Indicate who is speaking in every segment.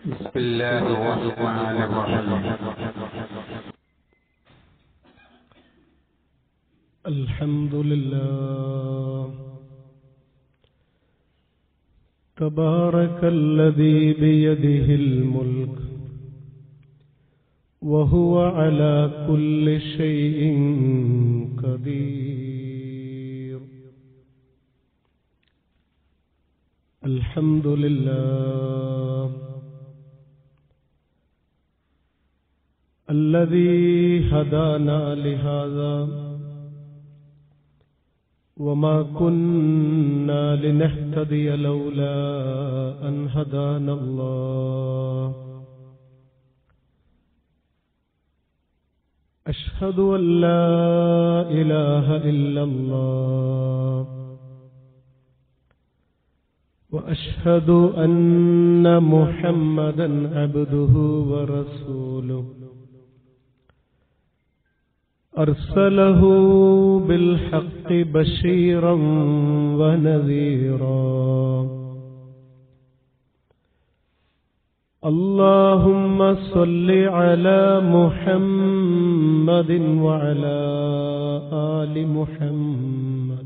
Speaker 1: بسم الله الرحمن الرحيم
Speaker 2: الحمد لله تبارك الذي بيده الملك وهو على كل شيء قدير الحمد لله الذي هدانا لهذا وما كنا لنهتدي لولا أن هدانا الله أشهد أن لا إله إلا الله وأشهد أن محمدا عبده ورسوله أرسله بالحق بشيرا ونذيرا اللهم صل على محمد وعلى آل محمد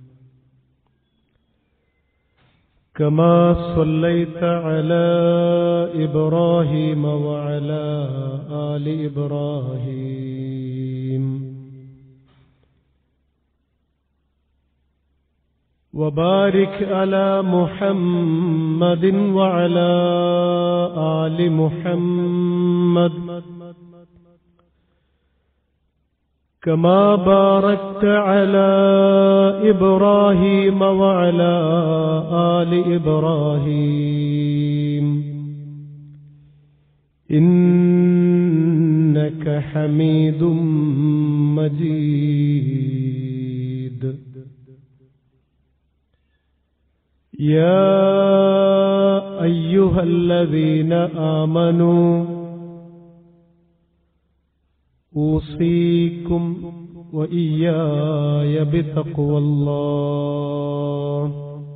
Speaker 2: كما صليت على إبراهيم وعلى آل إبراهيم وبارك على محمد وعلى آل محمد كما باركت على إبراهيم وعلى آل إبراهيم إنك حميد مجيد يا أيها الذين آمنوا أوصيكم وإياي بتقوى الله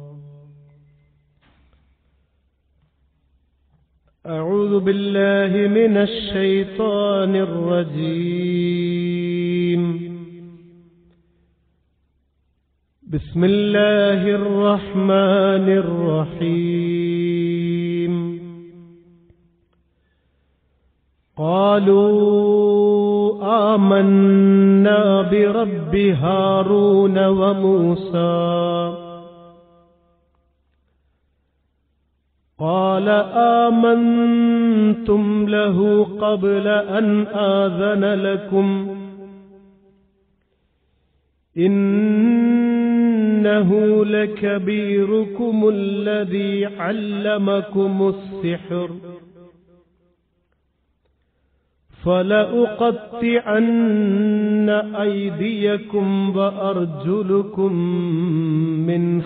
Speaker 2: أعوذ بالله من الشيطان الرجيم بسم الله الرحمن الرحيم قالوا آمنا برب هارون وموسى قال آمنتم له قبل أن آذن لكم إنه لكبيركم الذي علمكم السحر فلأقطعن أيديكم وأرجلكم من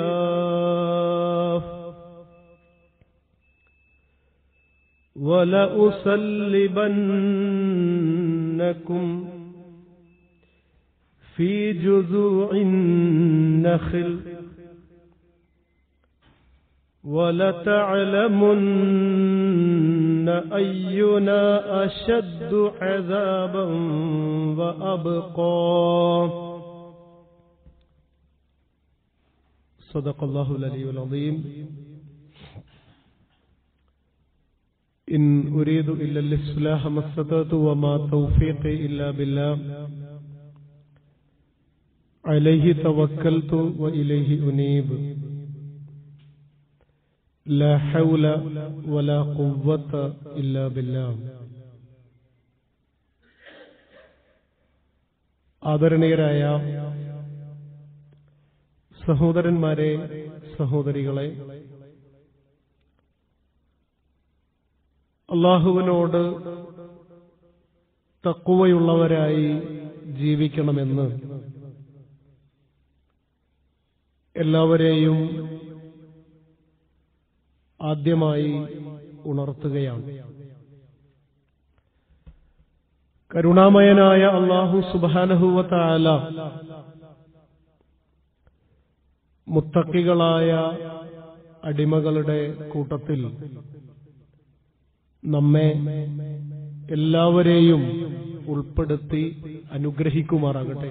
Speaker 2: خلاف ولأصلبنكم في جذوع النخل ولتعلمن أينا أشد عذابا وأبقى صدق الله العلي العظيم إن أريد إلا الإصلاح ما استطعت وما توفيقي إلا بالله عليه توكلت وإليه أنيب لا حول ولا قوة إلا بالله ആദരണീയരായ സഹോദരന്മാരെ സഹോദരികളെ അള്ളാഹുവിനോട് തക്കുവയുള്ളവരായി ജീവിക്കണമെന്ന് എല്ലാവരെയും ആദ്യമായി ഉണർത്തുകയാണ് കരുണാമയനായ അള്ളാഹു സുബാനഹുവല മുത്തക്കികളായ അടിമകളുടെ കൂട്ടത്തിൽ നമ്മെ എല്ലാവരെയും ഉൾപ്പെടുത്തി അനുഗ്രഹിക്കുമാറാകട്ടെ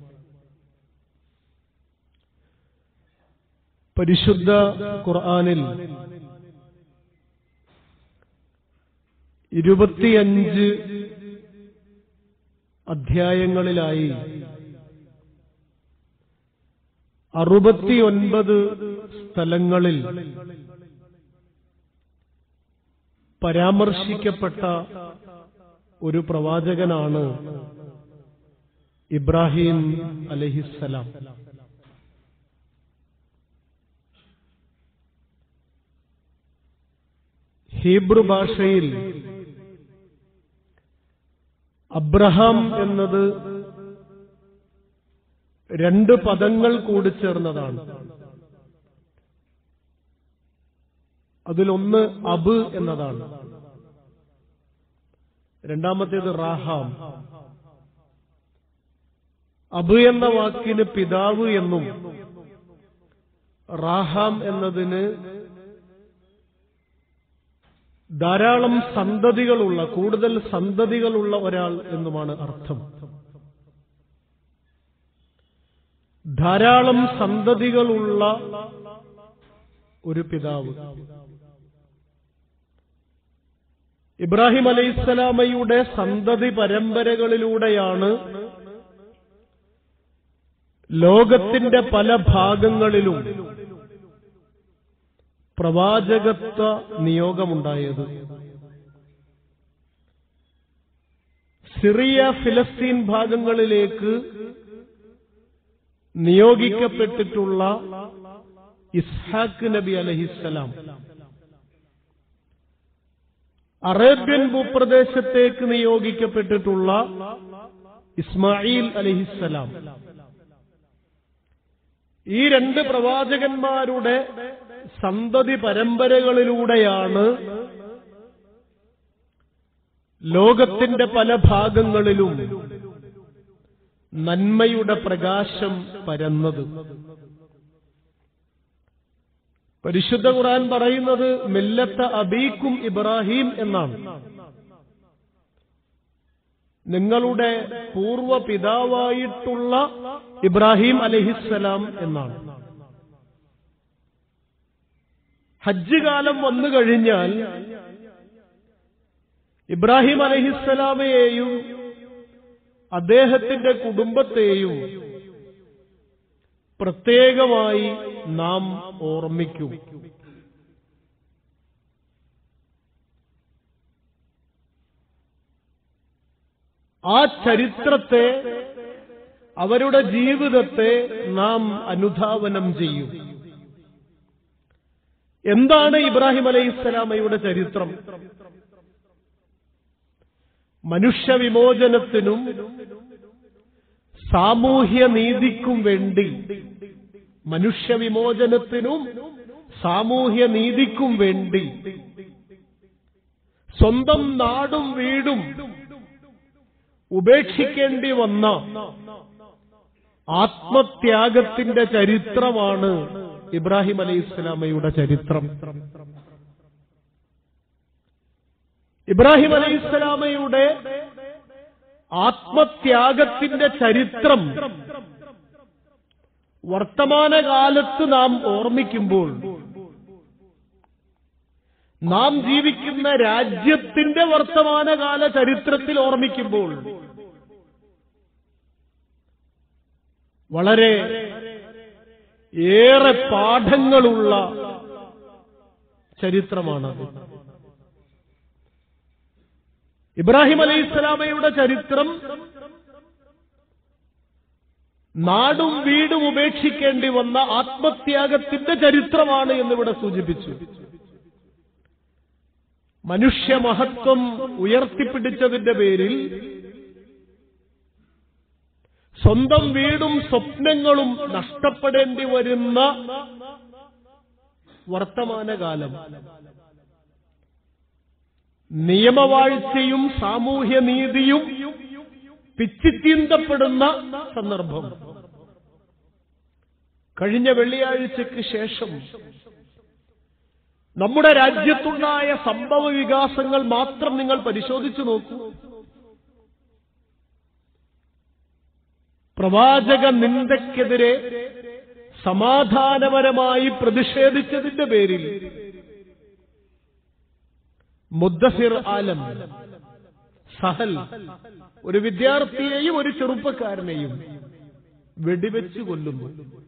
Speaker 2: പരിശുദ്ധ ഖുർആനിൽ ഇരുപത്തിയഞ്ച് അധ്യായങ്ങളിലായി അറുപത്തിയൊൻപത് സ്ഥലങ്ങളിൽ പരാമർശിക്കപ്പെട്ട ഒരു പ്രവാചകനാണ് ഇബ്രാഹിം അലഹിസ്സലാം ഹീബ്രു ഭാഷയിൽ അബ്രഹാം എന്നത് രണ്ട് പദങ്ങൾ കൂടിച്ചേർന്നതാണ് അതിലൊന്ന് അബ് എന്നതാണ് രണ്ടാമത്തേത് റാഹാം അബ് എന്ന വാക്കിന് പിതാവ് എന്നും റാഹാം എന്നതിന് ധാരാളം സന്തതികളുള്ള കൂടുതൽ സന്തതികളുള്ള ഒരാൾ എന്നുമാണ് അർത്ഥം ധാരാളം സന്തതികളുള്ള ഒരു പിതാവ് ഇബ്രാഹിം അലൈഹിസ്സലാമയുടെ സന്തതി പരമ്പരകളിലൂടെയാണ് ലോകത്തിന്റെ പല ഭാഗങ്ങളിലും പ്രവാചകത്വ നിയോഗമുണ്ടായത് സിറിയ ഫിലസ്തീൻ ഭാഗങ്ങളിലേക്ക് നിയോഗിക്കപ്പെട്ടിട്ടുള്ള ഇസ്ഹാഖ് നബി അലഹിസ്സലാം അറേബ്യൻ ഭൂപ്രദേശത്തേക്ക് നിയോഗിക്കപ്പെട്ടിട്ടുള്ള ഇസ്മായിൽ അലഹിസ്സലാം ഈ രണ്ട് പ്രവാചകന്മാരുടെ സന്തതി പരമ്പരകളിലൂടെയാണ് ലോകത്തിന്റെ പല ഭാഗങ്ങളിലും നന്മയുടെ പ്രകാശം പരന്നത് പരിശുദ്ധ ഖുർആൻ പറയുന്നത് മില്ലത്ത അബീക്കും ഇബ്രാഹിം എന്നാണ് നിങ്ങളുടെ പൂർവ പിതാവായിട്ടുള്ള ഇബ്രാഹിം അലഹിസ്സലാം എന്നാണ് ഹജ്ജ് കാലം വന്നു കഴിഞ്ഞാൽ ഇബ്രാഹിം അലഹിസ്സലാമയെയും അദ്ദേഹത്തിന്റെ കുടുംബത്തെയും പ്രത്യേകമായി നാം ഓർമ്മിക്കും ആ ചരിത്രത്തെ അവരുടെ ജീവിതത്തെ നാം അനുധാവനം ചെയ്യും എന്താണ് ഇബ്രാഹിം അലൈഹിസ്സലാമയുടെ ചരിത്രം മനുഷ്യവിമോചനത്തിനും സാമൂഹ്യ നീതിക്കും വേണ്ടി മനുഷ്യവിമോചനത്തിനും സാമൂഹ്യ നീതിക്കും വേണ്ടി സ്വന്തം നാടും വീടും ഉപേക്ഷിക്കേണ്ടി വന്ന ആത്മത്യാഗത്തിന്റെ ചരിത്രമാണ് ഇബ്രാഹിം അലൈഹി ഇസ്ലാമയുടെ ചരിത്രം ഇബ്രാഹിം അലൈഹി ഇസ്ലാമയുടെ ആത്മത്യാഗത്തിന്റെ ചരിത്രം വർത്തമാനകാലത്ത് നാം ഓർമ്മിക്കുമ്പോൾ നാം ജീവിക്കുന്ന രാജ്യത്തിന്റെ വർത്തമാനകാല ചരിത്രത്തിൽ ഓർമ്മിക്കുമ്പോൾ വളരെ ഏറെ പാഠങ്ങളുള്ള ചരിത്രമാണത് ഇബ്രാഹിം അലൈഹി സ്വലാമയുടെ ചരിത്രം നാടും വീടും ഉപേക്ഷിക്കേണ്ടി വന്ന ആത്മത്യാഗത്തിന്റെ ചരിത്രമാണ് എന്നിവിടെ സൂചിപ്പിച്ചു മനുഷ്യമഹത്വം ഉയർത്തിപ്പിടിച്ചതിന്റെ പേരിൽ സ്വന്തം വീടും സ്വപ്നങ്ങളും നഷ്ടപ്പെടേണ്ടി വരുന്ന വർത്തമാനകാലം നിയമവാഴ്ചയും സാമൂഹ്യനീതിയും പിച്ചിത്തീന്തപ്പെടുന്ന സന്ദർഭം കഴിഞ്ഞ വെള്ളിയാഴ്ചയ്ക്ക് ശേഷം നമ്മുടെ രാജ്യത്തുണ്ടായ സംഭവ വികാസങ്ങൾ മാത്രം നിങ്ങൾ പരിശോധിച്ചു നോക്കൂ പ്രവാചക നിന്ദക്കെതിരെ സമാധാനപരമായി പ്രതിഷേധിച്ചതിന്റെ പേരിൽ മുദ്ദസിർ ആലം സഹൽ ഒരു വിദ്യാർത്ഥിയെയും ഒരു ചെറുപ്പക്കാരനെയും വെടിവെച്ച് കൊല്ലുന്നു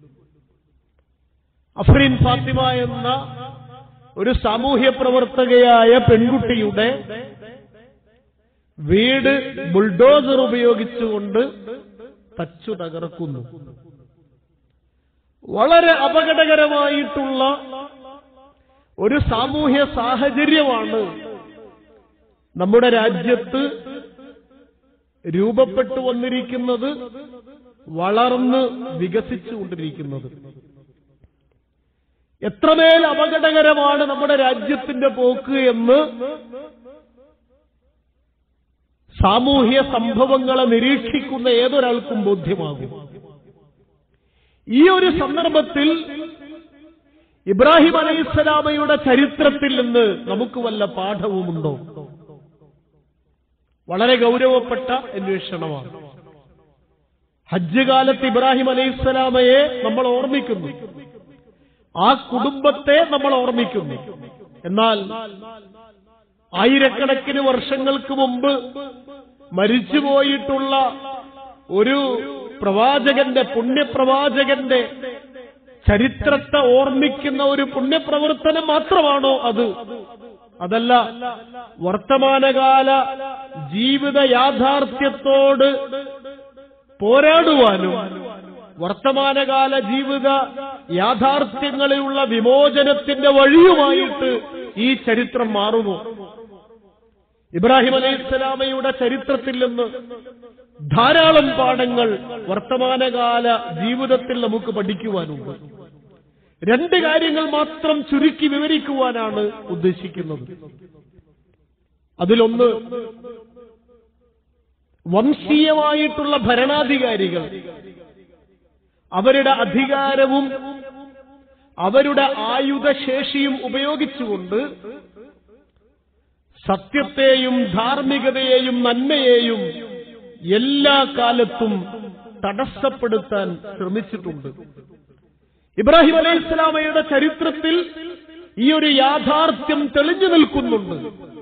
Speaker 2: അഫ്രീൻ ഫാത്തിമ എന്ന ഒരു സാമൂഹ്യ പ്രവർത്തകയായ പെൺകുട്ടിയുടെ വീട് ബുൾഡോസർ ഉപയോഗിച്ചുകൊണ്ട് തച്ചു തകർക്കുന്നു വളരെ അപകടകരമായിട്ടുള്ള ഒരു സാമൂഹ്യ സാഹചര്യമാണ് നമ്മുടെ രാജ്യത്ത് രൂപപ്പെട്ടു വന്നിരിക്കുന്നത് വളർന്ന് വികസിച്ചുകൊണ്ടിരിക്കുന്നത് എത്രമേൽ അപകടകരമാണ് നമ്മുടെ രാജ്യത്തിന്റെ പോക്ക് എന്ന് സാമൂഹ്യ സംഭവങ്ങളെ നിരീക്ഷിക്കുന്ന ഏതൊരാൾക്കും ബോധ്യമാകും ഈ ഒരു സന്ദർഭത്തിൽ ഇബ്രാഹിം അലൈഹിസ്സലാമയുടെ ചരിത്രത്തിൽ നിന്ന് നമുക്ക് വല്ല പാഠവുമുണ്ടോ വളരെ ഗൗരവപ്പെട്ട അന്വേഷണമാണ് ഹജ്ജ് കാലത്ത് ഇബ്രാഹിം അലൈഹിസ്സലാമയെ നമ്മൾ ഓർമ്മിക്കുന്നു ആ കുടുംബത്തെ നമ്മൾ ഓർമ്മിക്കുന്നു എന്നാൽ ആയിരക്കണക്കിന് വർഷങ്ങൾക്ക് മുമ്പ് മരിച്ചുപോയിട്ടുള്ള ഒരു പ്രവാചകന്റെ പുണ്യപ്രവാചകന്റെ ചരിത്രത്തെ ഓർമ്മിക്കുന്ന ഒരു പുണ്യപ്രവർത്തനം മാത്രമാണോ അത് അതല്ല വർത്തമാനകാല ജീവിത യാഥാർത്ഥ്യത്തോട് പോരാടുവാനും വർത്തമാനകാല ജീവിത യാഥാർത്ഥ്യങ്ങളിലുള്ള വിമോചനത്തിന്റെ വഴിയുമായിട്ട് ഈ ചരിത്രം മാറുമോ ഇബ്രാഹിം അലൈഹിസ്സലാമയുടെ ചരിത്രത്തിൽ നിന്ന് ധാരാളം പാഠങ്ങൾ വർത്തമാനകാല ജീവിതത്തിൽ നമുക്ക് പഠിക്കുവാനുണ്ട് രണ്ട് കാര്യങ്ങൾ മാത്രം ചുരുക്കി വിവരിക്കുവാനാണ് ഉദ്ദേശിക്കുന്നത് അതിലൊന്ന് വംശീയമായിട്ടുള്ള ഭരണാധികാരികൾ അവരുടെ അധികാരവും അവരുടെ ആയുധശേഷിയും ഉപയോഗിച്ചുകൊണ്ട് സത്യത്തെയും ധാർമ്മികതയെയും നന്മയെയും എല്ലാ കാലത്തും തടസ്സപ്പെടുത്താൻ ശ്രമിച്ചിട്ടുണ്ട് ഇബ്രാഹിം അലൈഹി ഇസ്ലാമയുടെ ചരിത്രത്തിൽ ഈ ഒരു യാഥാർത്ഥ്യം തെളിഞ്ഞു നിൽക്കുന്നുണ്ട്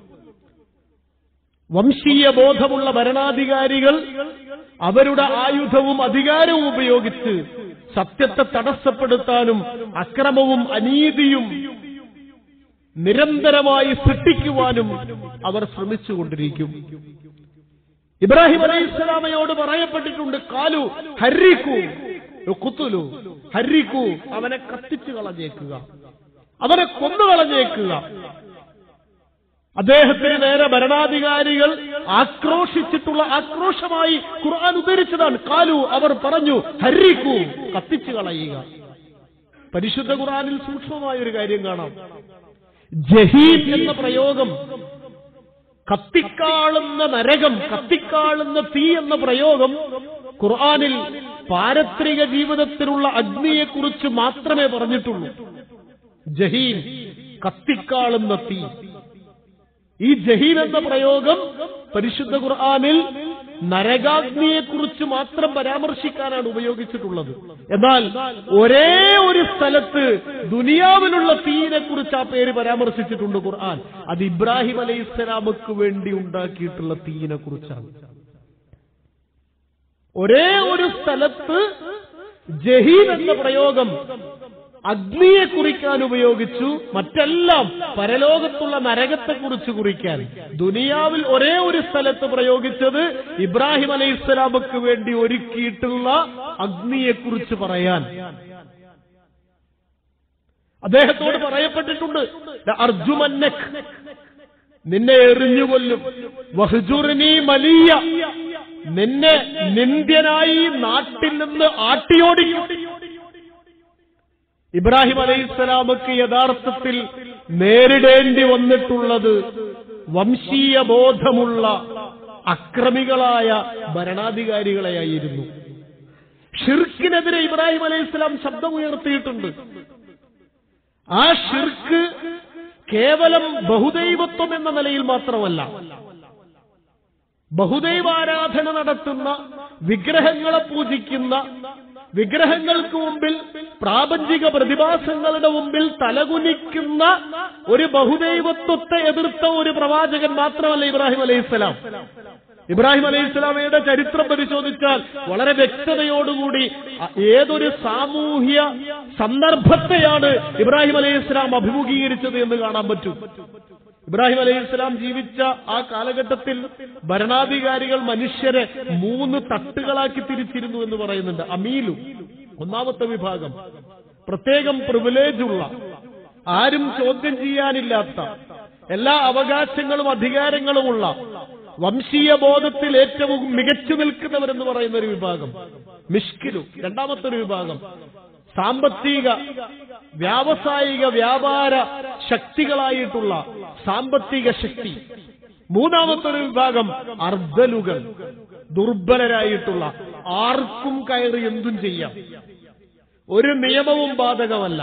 Speaker 2: വംശീയ ബോധമുള്ള ഭരണാധികാരികൾ അവരുടെ ആയുധവും അധികാരവും ഉപയോഗിച്ച് സത്യത്തെ തടസ്സപ്പെടുത്താനും അക്രമവും അനീതിയും നിരന്തരമായി സൃഷ്ടിക്കുവാനും അവർ ശ്രമിച്ചുകൊണ്ടിരിക്കും ഇബ്രാഹിം അലൈഹി ഇസ്ലാമയോട് പറയപ്പെട്ടിട്ടുണ്ട് കാലു ഹരിക്കൂ കുത്തുലു ഹരിക്കൂ അവനെ കത്തിച്ചു കളഞ്ഞേക്കുക അവനെ കൊന്നു കളഞ്ഞേക്കുക അദ്ദേഹത്തിന് നേരെ ഭരണാധികാരികൾ ആക്രോശിച്ചിട്ടുള്ള ആക്രോശമായി ഖുർആൻ ഉദ്ധരിച്ചതാണ് കാലു അവർ പറഞ്ഞു ഹരിക്കൂ കത്തിച്ചു കളയുക പരിശുദ്ധ ഖുർആനിൽ സൂക്ഷ്മമായ ഒരു കാര്യം കാണാം ജഹീം എന്ന പ്രയോഗം കത്തിക്കാളുന്ന നരകം കത്തിക്കാളുന്ന തീ എന്ന പ്രയോഗം ഖുർആനിൽ പാരത്രിക ജീവിതത്തിലുള്ള അഗ്നിയെക്കുറിച്ച് മാത്രമേ പറഞ്ഞിട്ടുള്ളൂ ജഹീം കത്തിക്കാളുന്ന തീ ഈ ജഹീം എന്ന പ്രയോഗം പരിശുദ്ധ ഖുർആനിൽ നരകാഗ്നിയെക്കുറിച്ച് മാത്രം പരാമർശിക്കാനാണ് ഉപയോഗിച്ചിട്ടുള്ളത് എന്നാൽ ഒരേ ഒരു സ്ഥലത്ത് ദുനിയാവിലുള്ള തീയിനെ കുറിച്ച് ആ പേര് പരാമർശിച്ചിട്ടുണ്ട് ഖുർആൻ അത് ഇബ്രാഹിം അലൈഹി സ്വലാമക്ക് വേണ്ടി ഉണ്ടാക്കിയിട്ടുള്ള തീയിനെ കുറിച്ചാണ് ഒരേ ഒരു സ്ഥലത്ത് ജഹീം എന്ന പ്രയോഗം അഗ്നിയെ കുറിക്കാൻ ഉപയോഗിച്ചു മറ്റെല്ലാം പരലോകത്തുള്ള നരകത്തെ കുറിച്ച് കുറിക്കാൻ ദുനിയാവിൽ ഒരേ ഒരു സ്ഥലത്ത് പ്രയോഗിച്ചത് ഇബ്രാഹിം അലൈഹി ഇസ്ലാമക്ക് വേണ്ടി ഒരുക്കിയിട്ടുള്ള അഗ്നിയെ കുറിച്ച് പറയാൻ അദ്ദേഹത്തോട് പറയപ്പെട്ടിട്ടുണ്ട് അർജുമന്നക് നിന്നെ എറിഞ്ഞുകൊല്ലും വഹ്ജുറിനി മലിയ നിന്നെ നിന്ദ്യനായി നാട്ടിൽ നിന്ന് ആട്ടിയോടിക്കും ഇബ്രാഹിം അലൈഹിസ്സലാമക്ക് യഥാർത്ഥത്തിൽ നേരിടേണ്ടി വന്നിട്ടുള്ളത് വംശീയ ബോധമുള്ള അക്രമികളായ ഭരണാധികാരികളെയായിരുന്നു ഷിർക്കിനെതിരെ ഇബ്രാഹിം അലൈഹിസ്സലാം ശബ്ദമുയർത്തിയിട്ടുണ്ട് ആ ഷിർക്ക് കേവലം ബഹുദൈവത്വം എന്ന നിലയിൽ മാത്രമല്ല ബഹുദൈവാരാധന നടത്തുന്ന വിഗ്രഹങ്ങളെ പൂജിക്കുന്ന വിഗ്രഹങ്ങൾക്ക് മുമ്പിൽ പ്രാപഞ്ചിക പ്രതിഭാസങ്ങളുടെ മുമ്പിൽ തലകുനിക്കുന്ന ഒരു ബഹുദൈവത്വത്തെ എതിർത്ത ഒരു പ്രവാചകൻ മാത്രമല്ല ഇബ്രാഹിം അലൈഹിസ്സലാം ഇബ്രാഹിം അലൈഹി ഇസ്ലാമയുടെ ചരിത്രം പരിശോധിച്ചാൽ വളരെ വ്യക്തതയോടുകൂടി അ- ഏതൊരു സാമൂഹ്യ സന്ദർഭത്തെയാണ് ഇബ്രാഹിം അലൈഹി ഇസ്ലാം അഭിമുഖീകരിച്ചത് എന്ന് കാണാൻ പറ്റും ഇബ്രാഹിം അലൈഹി ഇസ്ലാം ജീവിച്ച ആ കാലഘട്ടത്തിൽ ഭരണാധികാരികൾ മനുഷ്യരെ മൂന്ന് തട്ടുകളാക്കി തിരിച്ചിരുന്നു എന്ന് പറയുന്നുണ്ട് അമീലു ഒന്നാമത്തെ വിഭാഗം പ്രത്യേകം പ്രിവിലേജ് ഉള്ള ആരും ചോദ്യം ചെയ്യാനില്ലാത്ത എല്ലാ അവകാശങ്ങളും അധികാരങ്ങളുമുള്ള വംശീയ ബോധത്തിൽ ഏറ്റവും മികച്ചു നിൽക്കുന്നവരെന്ന് പറയുന്ന ഒരു വിഭാഗം മിഷ്കിലു രണ്ടാമത്തെ ഒരു വിഭാഗം സാമ്പത്തിക വ്യാവസായിക വ്യാപാര ശക്തികളായിട്ടുള്ള സാമ്പത്തിക ശക്തി മൂന്നാമത്തെ ഒരു വിഭാഗം അർദ്ധലുകൾ ദുർബലരായിട്ടുള്ള ആർക്കും കയറി എന്തും ചെയ്യാം ഒരു നിയമവും ബാധകമല്ല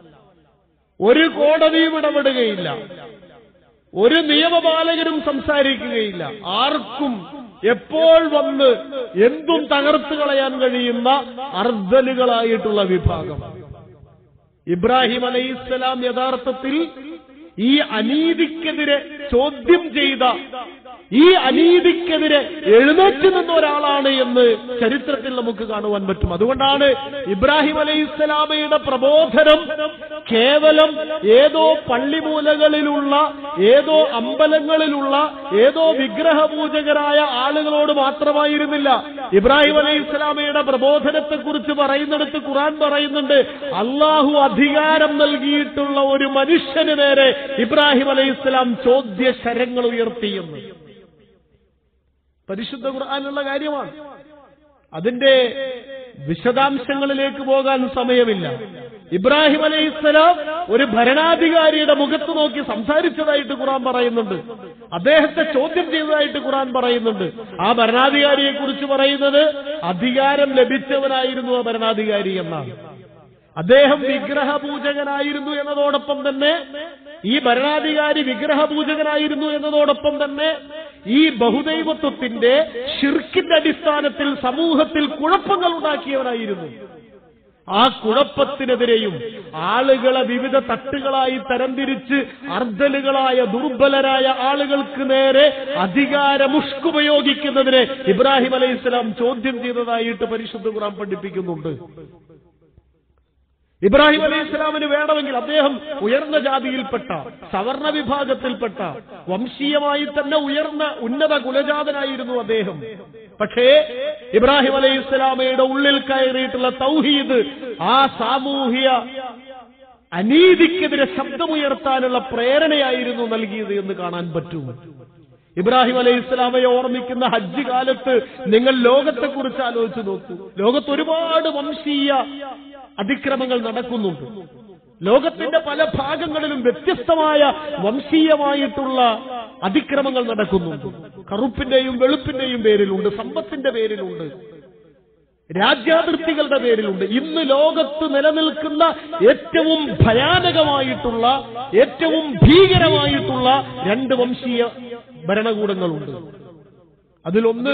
Speaker 2: ഒരു കോടതിയും ഇടപെടുകയില്ല ഒരു നിയമപാലകരും സംസാരിക്കുകയില്ല ആർക്കും എപ്പോൾ വന്ന് എന്തും തകർത്തു കളയാൻ കഴിയുന്ന അർദ്ധലുകളായിട്ടുള്ള വിഭാഗം ഇബ്രാഹിം അലൈഹിസ്സലാം യഥാർത്ഥത്തിൽ ഈ അനീതിക്കെതിരെ ചോദ്യം ചെയ്ത ഈ അനീതിക്കെതിരെ എഴുന്നേറ്റ് നിന്ന ഒരാളാണ് എന്ന് ചരിത്രത്തിൽ നമുക്ക് കാണുവാൻ പറ്റും അതുകൊണ്ടാണ് ഇബ്രാഹിം അലൈഹിസ്സലാമയുടെ പ്രബോധനം കേവലം ഏതോ പള്ളിമൂലകളിലുള്ള ഏതോ അമ്പലങ്ങളിലുള്ള ഏതോ വിഗ്രഹപൂജകരായ ആളുകളോട് മാത്രമായിരുന്നില്ല ഇബ്രാഹിം അലൈഹി ഇസ്ലാമയുടെ പ്രബോധനത്തെ കുറിച്ച് പറയുന്നിടത്ത് ഖുറാൻ പറയുന്നുണ്ട് അള്ളാഹു അധികാരം നൽകിയിട്ടുള്ള ഒരു മനുഷ്യന് നേരെ ഇബ്രാഹിം അലൈഹി ഇസ്ലാം ചോദ്യ ശരങ്ങൾ ഉയർത്തിയെന്ന് പരിശുദ്ധ ഖുർആാനുള്ള കാര്യമാണ് അതിന്റെ വിശദാംശങ്ങളിലേക്ക് പോകാൻ സമയമില്ല ഇബ്രാഹിം അലൈഹിസ്സലാം ഒരു ഭരണാധികാരിയുടെ മുഖത്ത് നോക്കി സംസാരിച്ചതായിട്ട് ഖുറാൻ പറയുന്നുണ്ട് അദ്ദേഹത്തെ ചോദ്യം ചെയ്തതായിട്ട് ഖുറാൻ പറയുന്നുണ്ട് ആ ഭരണാധികാരിയെ കുറിച്ച് പറയുന്നത് അധികാരം ലഭിച്ചവനായിരുന്നു ആ ഭരണാധികാരി എന്നാണ് അദ്ദേഹം വിഗ്രഹപൂജകനായിരുന്നു എന്നതോടൊപ്പം തന്നെ ഈ ഭരണാധികാരി വിഗ്രഹപൂജകനായിരുന്നു എന്നതോടൊപ്പം തന്നെ ഈ ബഹുദൈവത്വത്തിന്റെ ഷിർക്കിന്റെ അടിസ്ഥാനത്തിൽ സമൂഹത്തിൽ കുഴപ്പങ്ങൾ ഉണ്ടാക്കിയവനായിരുന്നു ആ കുഴപ്പത്തിനെതിരെയും ആളുകളെ വിവിധ തട്ടുകളായി തരംതിരിച്ച് അർദ്ധലുകളായ ദുർബലരായ ആളുകൾക്ക് നേരെ അധികാരമുഷ്കുപയോഗിക്കുന്നതിനെ ഇബ്രാഹിം അലൈഹി ഇസ്ലാം ചോദ്യം ചെയ്തതായിട്ട് പരിശുദ്ധ ഖുറാൻ പഠിപ്പിക്കുന്നുണ്ട് ഇബ്രാഹിം അലൈഹി ഇസ്ലാമിന് വേണമെങ്കിൽ അദ്ദേഹം ഉയർന്ന ജാതിയിൽപ്പെട്ട സവർണ വിഭാഗത്തിൽപ്പെട്ട വംശീയമായി തന്നെ ഉയർന്ന ഉന്നത കുലജാതനായിരുന്നു അദ്ദേഹം പക്ഷേ ഇബ്രാഹിം അലൈഹി ഇസ്ലാമയുടെ ഉള്ളിൽ കയറിയിട്ടുള്ള തൗഹീദ് ആ സാമൂഹ്യ അനീതിക്കെതിരെ ശബ്ദമുയർത്താനുള്ള പ്രേരണയായിരുന്നു നൽകിയത് എന്ന് കാണാൻ പറ്റും ഇബ്രാഹിം അലൈഹി ഇസ്ലാമയെ ഓർമ്മിക്കുന്ന ഹജ്ജ് കാലത്ത് നിങ്ങൾ ലോകത്തെക്കുറിച്ച് ആലോചിച്ച് നോക്കൂ ലോകത്ത് ഒരുപാട് വംശീയ അതിക്രമങ്ങൾ നടക്കുന്നുണ്ട് ലോകത്തിന്റെ പല ഭാഗങ്ങളിലും വ്യത്യസ്തമായ വംശീയമായിട്ടുള്ള അതിക്രമങ്ങൾ നടക്കുന്നുണ്ട് കറുപ്പിന്റെയും വെളുപ്പിന്റെയും പേരിലുണ്ട് സമ്പത്തിന്റെ പേരിലുണ്ട് രാജ്യാതിർത്തികളുടെ പേരിലുണ്ട് ഇന്ന് ലോകത്ത് നിലനിൽക്കുന്ന ഏറ്റവും ഭയാനകമായിട്ടുള്ള ഏറ്റവും ഭീകരമായിട്ടുള്ള രണ്ട് വംശീയ ഭരണകൂടങ്ങളുണ്ട് അതിലൊന്ന്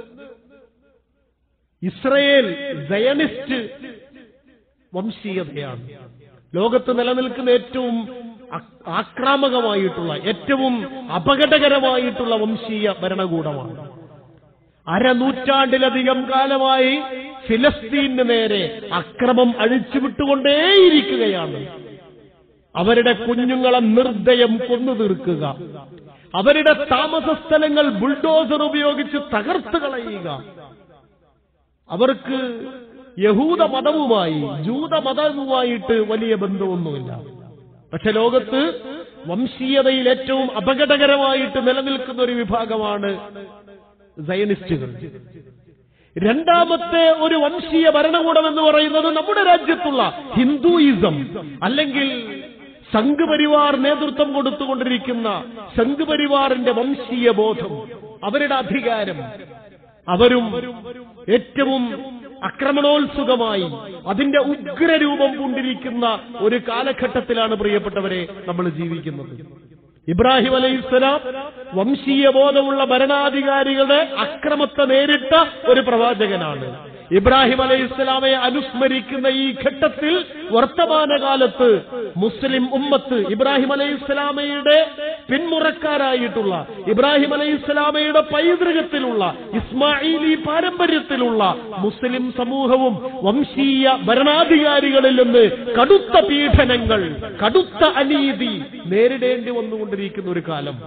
Speaker 2: ഇസ്രയേൽ സയനിസ്റ്റ് വംശീയതയാണ് ലോകത്ത് നിലനിൽക്കുന്ന ഏറ്റവും ആ- ആക്രാമകമായിട്ടുള്ള ഏറ്റവും അപകടകരമായിട്ടുള്ള വംശീയ ഭരണകൂടമാണ് അരനൂറ്റാണ്ടിലധികം കാലമായി ഫിലസ്തീന് നേരെ അക്രമം അഴിച്ചുവിട്ടുകൊണ്ടേയിരിക്കുകയാണ് അവരുടെ കുഞ്ഞുങ്ങളെ നിർദ്ദയം കൊന്നു തീർക്കുക അവരുടെ താമസ സ്ഥലങ്ങൾ ബുൾഡോസർ ഉപയോഗിച്ച് തകർത്ത് കളയുക അവർക്ക് യഹൂദ മതവുമായി ജൂത മതവുമായിട്ട് വലിയ ബന്ധമൊന്നുമില്ല പക്ഷെ ലോകത്ത് വംശീയതയിൽ ഏറ്റവും അപകടകരമായിട്ട് നിലനിൽക്കുന്ന ഒരു വിഭാഗമാണ് സയനിസ്റ്റുകൾ രണ്ടാമത്തെ ഒരു വംശീയ ഭരണകൂടം എന്ന് പറയുന്നത് നമ്മുടെ രാജ്യത്തുള്ള ഹിന്ദുയിസം അല്ലെങ്കിൽ സംഘ് പരിവാർ നേതൃത്വം കൊടുത്തുകൊണ്ടിരിക്കുന്ന സംഘ് പരിവാറിന്റെ വംശീയ ബോധം അവരുടെ അധികാരം അവരും ഏറ്റവും ആക്രമണോത്സുകമായി അതിന്റെ ഉഗ്രരൂപം പൂണ്ടിരിക്കുന്ന ഒരു കാലഘട്ടത്തിലാണ് പ്രിയപ്പെട്ടവരെ നമ്മൾ ജീവിക്കുന്നത് ഇബ്രാഹിം അലൈഹിസ്സലാം വംശീയ ബോധമുള്ള ഭരണാധികാരികളുടെ അക്രമത്തെ നേരിട്ട ഒരു പ്രവാചകനാണ് ഇബ്രാഹിം അലൈഹി ഇസ്ലാമയെ അനുസ്മരിക്കുന്ന ഈ ഘട്ടത്തിൽ വർത്തമാനകാലത്ത് മുസ്ലിം ഉമ്മത്ത് ഇബ്രാഹിം അലൈഹി ഇസ്ലാമയുടെ പിന്മുറക്കാരായിട്ടുള്ള ഇബ്രാഹിം അലൈഹി ഇസ്ലാമയുടെ പൈതൃകത്തിലുള്ള ഇസ്മായിലി പാരമ്പര്യത്തിലുള്ള മുസ്ലിം സമൂഹവും വംശീയ ഭരണാധികാരികളിൽ നിന്ന് കടുത്ത പീഡനങ്ങൾ കടുത്ത അനീതി നേരിടേണ്ടി വന്നുകൊണ്ടിരിക്കുന്ന ഒരു കാലം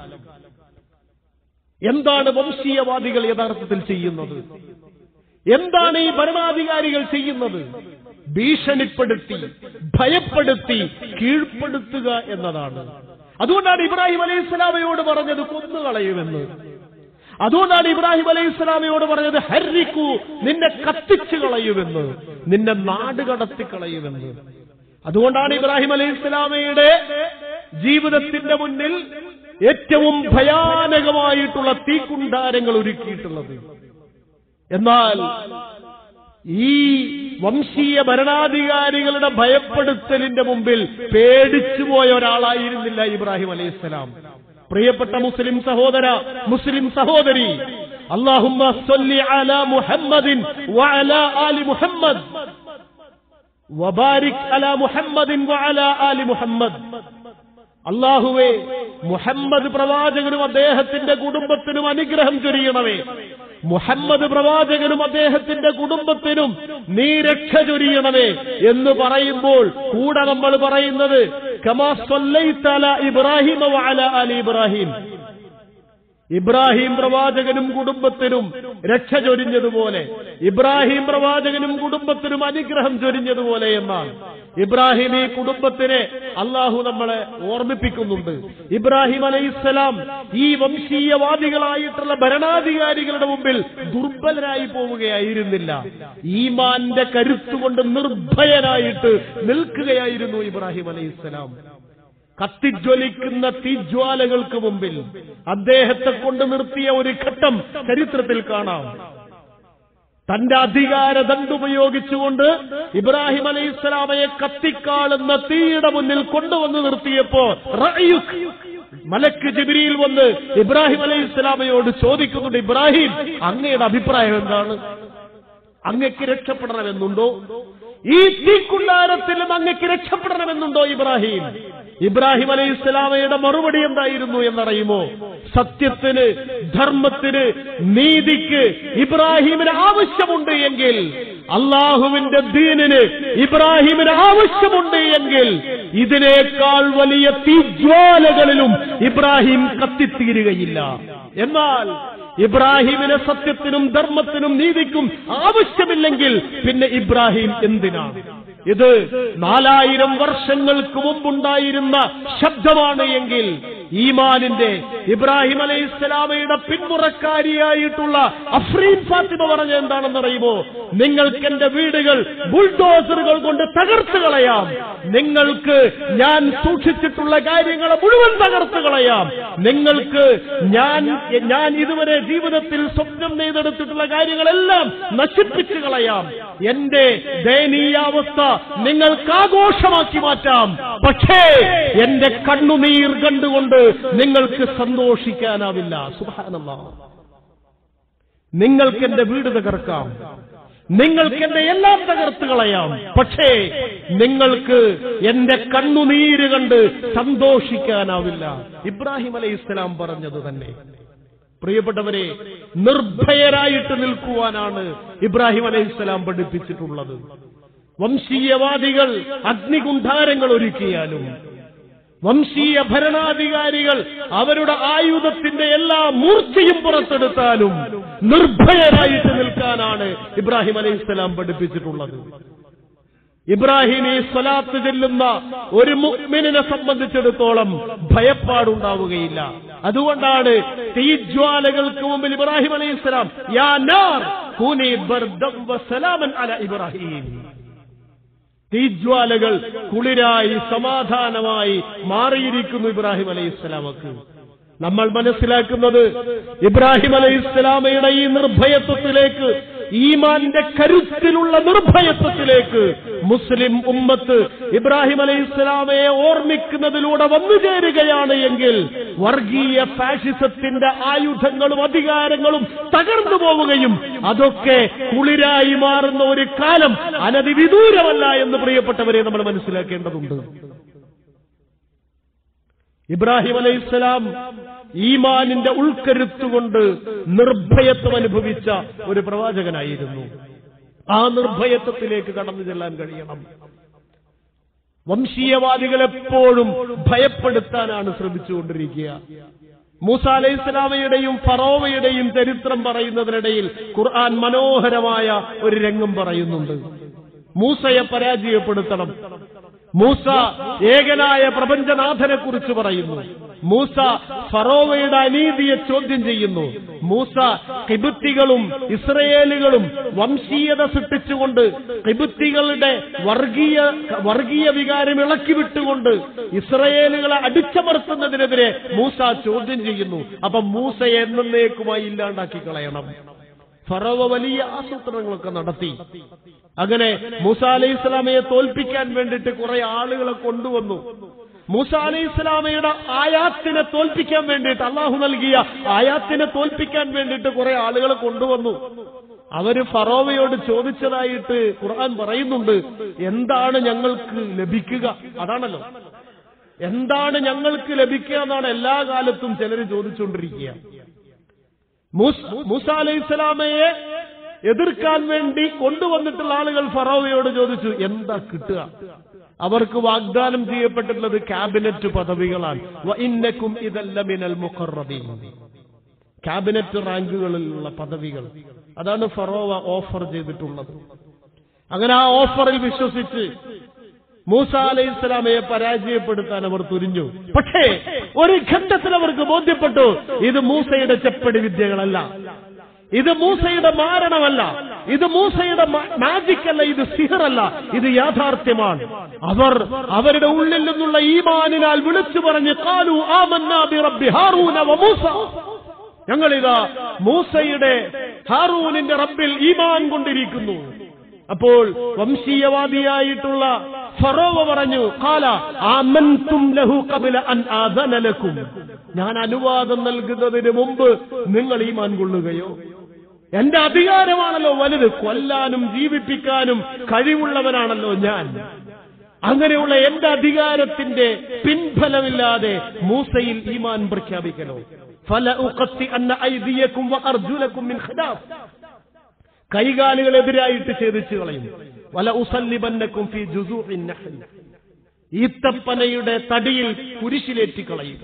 Speaker 2: എന്താണ് വംശീയവാദികൾ യഥാർത്ഥത്തിൽ ചെയ്യുന്നത് എന്താണ് ഈ ഭരണാധികാരികൾ ചെയ്യുന്നത് ഭീഷണിപ്പെടുത്തി ഭയപ്പെടുത്തി കീഴ്പ്പെടുത്തുക എന്നതാണ് അതുകൊണ്ടാണ് ഇബ്രാഹിം അലൈഹി സ്വലാമയോട് പറഞ്ഞത് കൊന്നുകളയുമെന്ന് അതുകൊണ്ടാണ് ഇബ്രാഹിം അലൈഹി സ്വലാമയോട് പറഞ്ഞത് ഹരിക്കൂ നിന്നെ കത്തിച്ചു കളയുമെന്ന് നിന്നെ നാട് കടത്തി കളയുമെന്ന് അതുകൊണ്ടാണ് ഇബ്രാഹിം അലൈഹി സ്വലാമയുടെ ജീവിതത്തിന്റെ മുന്നിൽ ഏറ്റവും ഭയാനകമായിട്ടുള്ള തീക്കുണ്ടാരങ്ങൾ ഒരുക്കിയിട്ടുള്ളത് എന്നാൽ ഈ വംശീയ ഭരണാധികാരികളുടെ ഭയപ്പെടുത്തലിന്റെ മുമ്പിൽ പേടിച്ചുപോയ ഒരാളായിരുന്നില്ല ഇബ്രാഹിം അലൈഹിസ്സലാം പ്രിയപ്പെട്ട മുസ്ലിം സഹോദര മുസ്ലിം സഹോദരി അള്ളാഹുമ്മ സല്ലി അലാ മുഹമ്മദിൻ വഅലാ ആലി മുഹമ്മദ് വബാരിക് അലാ മുഹമ്മദിൻ വഅലാ ആലി മുഹമ്മദ് അള്ളാഹുവേ മുഹമ്മദ് പ്രവാചകനും അദ്ദേഹത്തിന്റെ കുടുംബത്തിനും അനുഗ്രഹം ചൊരിയണമേ മുഹമ്മദ് പ്രവാചകനും അദ്ദേഹത്തിന്റെ കുടുംബത്തിനും നീ രക്ഷ ചൊരിയണമേ എന്ന് പറയുമ്പോൾ കൂടെ നമ്മൾ പറയുന്നത് കമാ സല്ലൈത്തല ഇബ്രാഹിം വഅല അലി ഇബ്രാഹിം ഇബ്രാഹിം പ്രവാചകനും കുടുംബത്തിനും രക്ഷ ചൊരിഞ്ഞതുപോലെ ഇബ്രാഹിം പ്രവാചകനും കുടുംബത്തിനും അനുഗ്രഹം ചൊരിഞ്ഞതുപോലെ എന്നാണ് ഇബ്രാഹിം ഈ കുടുംബത്തിനെ അള്ളാഹു നമ്മളെ ഓർമ്മിപ്പിക്കുന്നുണ്ട് ഇബ്രാഹിം അലൈഹിസ്സലാം ഈ വംശീയവാദികളായിട്ടുള്ള ഭരണാധികാരികളുടെ മുമ്പിൽ ദുർബലരായി പോവുകയായിരുന്നില്ല ഈമാന്റെ കരുത്തുകൊണ്ട് നിർഭയനായിട്ട് നിൽക്കുകയായിരുന്നു ഇബ്രാഹിം അലൈഹിസ്സലാം കത്തിജ്വലിക്കുന്ന തീജ്വാലകൾക്ക് മുമ്പിൽ അദ്ദേഹത്തെ കൊണ്ട് നിർത്തിയ ഒരു ഘട്ടം ചരിത്രത്തിൽ കാണാം തന്റെ അധികാര ദണ്ടുപയോഗിച്ചുകൊണ്ട് ഇബ്രാഹിം അലൈഹി സ്വലാമയെ കത്തിക്കാളുന്ന തീയുടെ മുന്നിൽ കൊണ്ടുവന്ന് നിർത്തിയപ്പോ റഅയുക് മലക്ക് ജിബിരിയിൽ വന്ന് ഇബ്രാഹിം അലൈഹി സ്വലാമയോട് ചോദിക്കുന്നുണ്ട് ഇബ്രാഹിം അങ്ങയുടെ അഭിപ്രായം എന്താണ് അങ്ങക്ക് രക്ഷപ്പെടണമെന്നുണ്ടോ ഈ തീക്കുണ്ടാരത്തിലും അങ്ങക്ക് രക്ഷപ്പെടണമെന്നുണ്ടോ ഇബ്രാഹിം ഇബ്രാഹിം അലൈഹി ഇസ്ലാമയുടെ മറുപടി എന്തായിരുന്നു എന്നറിയുമോ സത്യത്തിന് ധർമ്മത്തിന് നീതിക്ക് ഇബ്രാഹിമിന് ആവശ്യമുണ്ട് എങ്കിൽ അള്ളാഹുവിന്റെ ദീനിന് ഇബ്രാഹിമിന് ആവശ്യമുണ്ട് എങ്കിൽ ഇതിനേക്കാൾ വലിയ തീജ്വാലകളിലും ഇബ്രാഹിം കത്തിത്തീരുകയില്ല എന്നാൽ ഇബ്രാഹിമിന് സത്യത്തിനും ധർമ്മത്തിനും നീതിക്കും ആവശ്യമില്ലെങ്കിൽ പിന്നെ ഇബ്രാഹിം എന്തിനാണ് ഇത് നാലായിരം വർഷങ്ങൾക്ക് മുമ്പുണ്ടായിരുന്ന ശബ്ദമാണ് എങ്കിൽ ഈമാനിന്റെ ഇബ്രാഹിം അലൈഹി ഇസ്ലാമയുടെ പിന്മുറക്കാരിയായിട്ടുള്ള അഫ്രീൻ ഫാത്തിമ പറഞ്ഞ എന്താണെന്നറിയുമോ നിങ്ങൾക്ക് എന്റെ വീടുകൾ ബുൾഡോസറുകൾ കൊണ്ട് തകർത്ത് കളയാം നിങ്ങൾക്ക് ഞാൻ സൂക്ഷിച്ചിട്ടുള്ള കാര്യങ്ങളെ മുഴുവൻ തകർത്ത് കളയാം നിങ്ങൾക്ക് ഞാൻ ഞാൻ ഇതുവരെ ജീവിതത്തിൽ സ്വപ്നം നെയ്തെടുത്തിട്ടുള്ള കാര്യങ്ങളെല്ലാം നശിപ്പിച്ചു കളയാം എന്റെ ദയനീയാവസ്ഥ നിങ്ങൾക്ക് ആഘോഷമാക്കി മാറ്റാം പക്ഷേ എന്റെ കണ്ണുനീർ കണ്ടുകൊണ്ട് നിങ്ങൾക്ക് സന്തോഷിക്കാനാവില്ല സുഹാനല്ല നിങ്ങൾക്ക് എന്റെ വീട് തകർക്കാം നിങ്ങൾക്ക് എന്റെ എല്ലാം തകർത്ത് കളയാം പക്ഷേ നിങ്ങൾക്ക് എന്റെ കണ്ണുനീര് കണ്ട് സന്തോഷിക്കാനാവില്ല ഇബ്രാഹിം അലൈഹി ഇസ്ലാം പറഞ്ഞത് തന്നെ പ്രിയപ്പെട്ടവരെ നിർഭയരായിട്ട് നിൽക്കുവാനാണ് ഇബ്രാഹിം അലൈഹി ഇസ്ലാം പഠിപ്പിച്ചിട്ടുള്ളത് വംശീയവാദികൾ അഗ്നികുണ്ഠാരങ്ങൾ ഒരുക്കിയാലും വംശീയ ഭരണാധികാരികൾ അവരുടെ ആയുധത്തിന്റെ എല്ലാ മൂർച്ചയും പുറത്തെടുത്താലും നിർഭയരായിട്ട് നിൽക്കാനാണ് ഇബ്രാഹിം അലൈഹിസ്സലാം പഠിപ്പിച്ചിട്ടുള്ളത് ഇബ്രാഹിം ഈ സ്വലാത്ത് ചെല്ലുന്ന ഒരു മുഅ്മിനിനെ സംബന്ധിച്ചിടത്തോളം ഭയപ്പാടുണ്ടാവുകയില്ല അതുകൊണ്ടാണ് തീജ്വാലകൾക്ക് മുമ്പിൽ ഇബ്രാഹിം അലൈഹിസ്സലാം യാ നാർ കൂനി ബർദം വസലാമൻ അല ഇബ്രാഹിം തീജ്വാലകൾ കുളിരായി സമാധാനമായി മാറിയിരിക്കുന്നു ഇബ്രാഹിം അലൈഹി ഇസ്ലാമക്ക് നമ്മൾ മനസ്സിലാക്കുന്നത് ഇബ്രാഹിം അലൈഹി ഇസ്ലാമയുടെ ഈ നിർഭയത്വത്തിലേക്ക് ഈമാന്റെ കരുത്തിലുള്ള നിർഭയത്വത്തിലേക്ക് മുസ്ലിം ഉമ്മത്ത് ഇബ്രാഹിം അലൈഹി ഇസ്ലാമയെ ഓർമ്മിക്കുന്നതിലൂടെ വന്നു ചേരുകയാണ് എങ്കിൽ വർഗീയ ഫാഷിസത്തിന്റെ ആയുധങ്ങളും അധികാരങ്ങളും തകർന്നു പോവുകയും അതൊക്കെ കുളിരായി മാറുന്ന ഒരു കാലം അനധിവിദൂരമല്ല എന്ന് പ്രിയപ്പെട്ടവരെ നമ്മൾ മനസ്സിലാക്കേണ്ടതുണ്ട് ഇബ്രാഹിം അലൈഹിസ്സലാം ഈമാനിന്റെ ഉൾക്കരുത്തുകൊണ്ട് നിർഭയത്വം അനുഭവിച്ച ഒരു പ്രവാചകനായിരുന്നു ആ നിർഭയത്വത്തിലേക്ക് കടന്നു ചെല്ലാൻ കഴിയണം വംശീയവാദികൾ എപ്പോഴും ഭയപ്പെടുത്താനാണ് ശ്രമിച്ചുകൊണ്ടിരിക്കുക മൂസ അലൈഹി ഇസ്ലാമയുടെയും ഫറോവയുടെയും ചരിത്രം പറയുന്നതിനിടയിൽ ഖുർആൻ മനോഹരമായ ഒരു രംഗം പറയുന്നുണ്ട് മൂസയെ പരാജയപ്പെടുത്തണം മൂസ ഏകനായ പ്രപഞ്ചനാഥനെ കുറിച്ച് പറയുന്നു മൂസ ഫറോവയുടെ അനീതിയെ ചോദ്യം ചെയ്യുന്നു മൂസ കിബുത്തികളും ഇസ്രയേലുകളും വംശീയത സൃഷ്ടിച്ചുകൊണ്ട് കിബുത്തികളുടെ വർഗീയ വർഗീയ വികാരം ഇളക്കി വിട്ടുകൊണ്ട് ഇസ്രയേലുകളെ അടിച്ചമർത്തുന്നതിനെതിരെ മൂസ ചോദ്യം ചെയ്യുന്നു അപ്പൊ മൂസയെ എന്നേക്കുമായി ഇല്ലാണ്ടാക്കി കളയണം ഫറോവ വലിയ ആസൂത്രണങ്ങളൊക്കെ നടത്തി അങ്ങനെ മൂസ അലൈഹി ഇസ്ലാമയെ തോൽപ്പിക്കാൻ വേണ്ടിയിട്ട് കുറെ ആളുകളെ കൊണ്ടുവന്നു മൂസ അലൈഹി ഇസ്ലാമയുടെ ആയാത്തിനെ തോൽപ്പിക്കാൻ വേണ്ടിയിട്ട് അള്ളാഹു നൽകിയ ആയാത്തിനെ തോൽപ്പിക്കാൻ വേണ്ടിയിട്ട് കുറെ ആളുകളെ കൊണ്ടുവന്നു അവര് ഫറോവയോട് ചോദിച്ചതായിട്ട് ഖുർആൻ പറയുന്നുണ്ട് എന്താണ് ഞങ്ങൾക്ക് ലഭിക്കുക അതാണല്ലോ എന്താണ് ഞങ്ങൾക്ക് ലഭിക്കുക എന്നാണ് എല്ലാ കാലത്തും ചിലർ ചോദിച്ചുകൊണ്ടിരിക്കുക മൂസ അലൈഹി ഇസ്ലാമയെ എതിർക്കാൻ വേണ്ടി കൊണ്ടുവന്നിട്ടുള്ള ആളുകൾ ഫറോവയോട് ചോദിച്ചു എന്താ കിട്ടുക അവർക്ക് വാഗ്ദാനം ചെയ്യപ്പെട്ടിട്ടുള്ളത് ക്യാബിനറ്റ് പദവികളാണ് വ ഇന്നക്കും ഇതല്ല മിനൽ മുഖറബീൻ ക്യാബിനറ്റ് റാങ്കുകളിലുള്ള പദവികൾ അതാണ് ഫറോവ ഓഫർ ചെയ്തിട്ടുള്ളത് അങ്ങനെ ആ ഓഫറിൽ വിശ്വസിച്ച് മൂസ അലൈഹി ഇസ്ലാമയെ പരാജയപ്പെടുത്താൻ അവർ തുരിഞ്ഞു പക്ഷേ ഒരു ഘട്ടത്തിൽ അവർക്ക് ബോധ്യപ്പെട്ടു ഇത് മൂസയുടെ ചെപ്പടി വിദ്യകളല്ല ഇത് മൂസയുടെ മാരണമല്ല ഇത് മൂസയുടെ മാജിക് അല്ല ഇത് സിഹറല്ല ഇത് യാഥാർത്ഥ്യമാണ് അവർ അവരുടെ ഉള്ളിൽ നിന്നുള്ള ഈമാനിനാൽ വിളിച്ചു പറഞ്ഞ് കാലു ആമന്നാ ബി റബ്ബി ഹാറൂന വ മൂസ ഞങ്ങളിതാ മൂസയുടെ ഹാറൂനിന്റെ റബ്ബിൽ ഈമാൻ കൊണ്ടിരിക്കുന്നു അപ്പോൾ വംശീയവാദിയായിട്ടുള്ള ഫറോവ പറഞ്ഞു കാല ആമൻതും ലഹു കബില അൻ ആദനലക്കും ഞാൻ അനുവാദം നൽകുന്നതിന് മുമ്പ് നിങ്ങൾ ഈമാൻ കൊള്ളുകയോ എന്റെ അധികാരമാണല്ലോ വലുത് കൊല്ലാനും ജീവിപ്പിക്കാനും കഴിവുള്ളവനാണല്ലോ ഞാൻ അങ്ങനെയുള്ള എന്റെ അധികാരത്തിന്റെ പിൻഫലമില്ലാതെ മൂസയിൽ ഈമാൻ പ്രഖ്യാപിക്കലോ ഫല ഉഖത്തി അന്ന ഐദിയക്കും വ അർജുലക്കും മിൻ ഖിലാഫ് കൈകാലുകൾ എതിരായിട്ട് ഛേദിച്ചു കളയും വല ഉസല്ലിബന്നക്കും ഫി ജുസൂഇൻ നഹ്ൽ ഈത്തപ്പനയുടെ തടിയിൽ കുരിശിലേറ്റി കളയും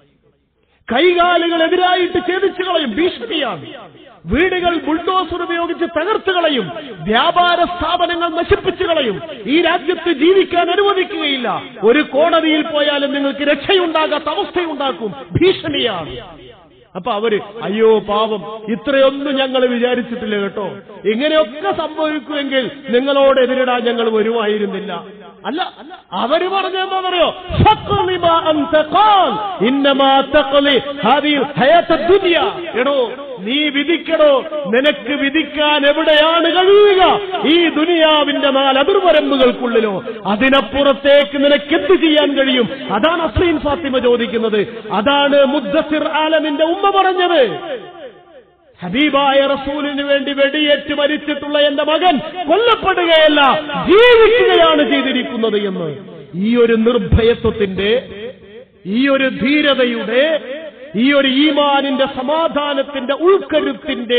Speaker 2: കൈകാലുകൾ എതിരായിട്ട് ഛേദിച്ചു കളയും ഭീഷണിയാണ് വീടുകൾ ബുൾഡോസർ ഉപയോഗിച്ച് തകർത്ത് കളയും വ്യാപാര സ്ഥാപനങ്ങൾ നശിപ്പിച്ചു കളയും ഈ രാജ്യത്ത് ജീവിക്കാൻ അനുവദിക്കുകയില്ല ഒരു കോടതിയിൽ പോയാലും നിങ്ങൾക്ക് രക്ഷയുണ്ടാകാത്ത അവസ്ഥയുണ്ടാക്കും ഭീഷണിയാണ് അപ്പൊ അവര് അയ്യോ പാവം ഇത്രയൊന്നും ഞങ്ങൾ വിചാരിച്ചിട്ടില്ല കേട്ടോ ഇങ്ങനെയൊക്കെ സംഭവിക്കുമെങ്കിൽ നിങ്ങളോട് എതിരിടാൻ ഞങ്ങൾ വരുമായിരുന്നില്ല അല്ല അവര് പറഞ്ഞ എന്താണെന്നറിയോ ഫഖ്ലി മാ അൻത ഖാൽ ഇന്നമാ തഖ്ലി ഹാദിൽ ഹയാത്ത ദുനിയ എടോ നീ വിധിക്കടോ നിനക്ക് വിധിക്കാൻ എവിടെയാണ് കഴിയുക ഈ ദുനിയാവിന്റെ നാല് അതിർവരമ്പുകൾക്കുള്ളിലോ അതിനപ്പുറത്തേക്ക് നിനക്ക് എന്ത് ചെയ്യാൻ കഴിയും അതാണ് അസ്ലീൻ ഫാത്തിമ ചോദിക്കുന്നത് അതാണ് മുദ്ദസിർ ആലമിന്റെ ഉമ്മ പറഞ്ഞത് ഹബീബായ റസൂലിന് വേണ്ടി വെടിയേറ്റ് മരിച്ചിട്ടുള്ള എന്റെ മകൻ കൊല്ലപ്പെടുകയല്ല ജീവിക്കുകയാണ് ചെയ്തിരിക്കുന്നത് എന്ന് ഈ ഒരു നിർഭയത്വത്തിന്റെ ഈ ഒരു ധീരതയുടെ ഈ ഒരു ഈമാനിന്റെ സമാധാനത്തിന്റെ ഉൾക്കരുത്തിന്റെ